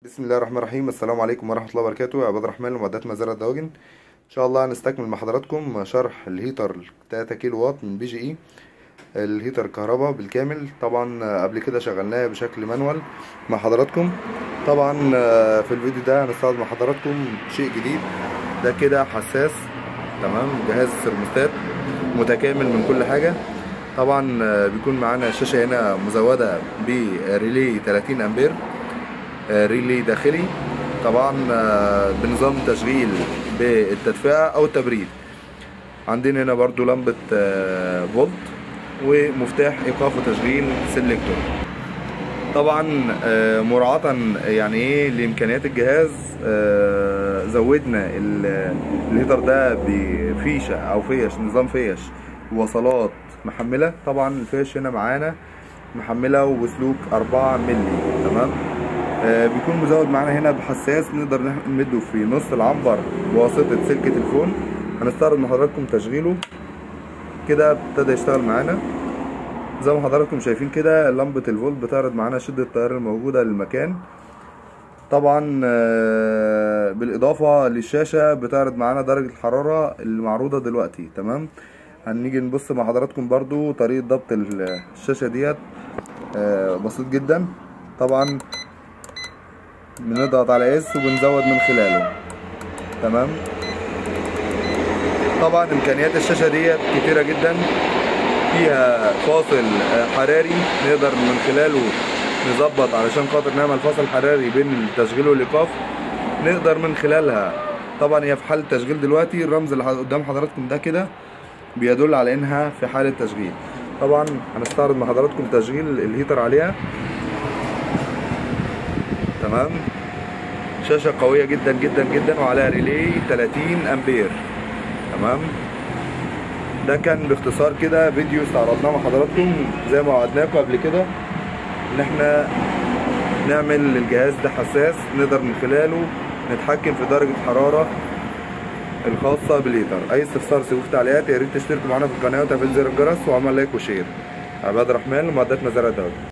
بسم الله الرحمن الرحيم السلام عليكم ورحمة الله وبركاته يا عباد الرحمن ومعدات مزارع الدواجن ان شاء الله هنستكمل مع حضراتكم شرح الهيتر 3 كيلو واط من بي جي اي الهيتر كهرباء بالكامل طبعا قبل كده شغلناه بشكل مانوال مع حضراتكم طبعا في الفيديو ده هنستعرض مع حضراتكم شيء جديد ده كده حساس تمام جهاز ثرموستات متكامل من كل حاجة طبعا بيكون معانا الشاشة هنا مزودة بريلي 30 امبير ريلي داخلي طبعا بنظام تشغيل بالتدفئة او التبريد عندنا هنا برضو لمبة فولت ومفتاح ايقاف وتشغيل سيلكتور طبعا مراعاة يعني ايه لامكانيات الجهاز زودنا الهيتر ده بفيشة او فيش نظام فيش وصلات محملة طبعا الفيش هنا معانا محملة وبسلوك 4 مللي تمام آه بيكون مزود معانا هنا بحساس نقدر نمده في نص العنبر بواسطة سلك تليفون هنستعرض مع حضراتكم تشغيله كده ابتدى يشتغل معانا زي ما حضراتكم شايفين كده لمبة الفولت بتعرض معانا شدة التيار الموجودة للمكان طبعا آه بالاضافة للشاشة بتعرض معانا درجة الحرارة المعروضة دلوقتي تمام هنيجي نبص مع حضراتكم برضو طريقة ضبط الشاشة ديت آه بسيط جدا طبعا بنضغط على اس وبنزود من خلاله تمام طبعا امكانيات الشاشه ديت كتيره جدا فيها فاصل حراري نقدر من خلاله نظبط علشان خاطر نعمل فاصل حراري بين التشغيل والايقاف نقدر من خلالها طبعا هي في حاله تشغيل دلوقتي الرمز اللي قدام حضراتكم ده كده بيدل على انها في حاله تشغيل طبعا هنستعرض مع حضراتكم تشغيل الهيتر عليها تمام شاشة قوية جدا جدا جدا وعليها ريلي 30 امبير تمام ده كان باختصار كده فيديو استعرضناه مع حضراتكم زي ما وعدناكم قبل كده ان احنا نعمل للجهاز ده حساس نقدر من خلاله نتحكم في درجة الحرارة الخاصة بالهيتر اي استفسار سيبوه في التعليقات يا ريت تشتركوا معانا في القناة وتفعيل زر الجرس وعمل لايك وشير عباد الرحمن ومعدات مزارع الدولة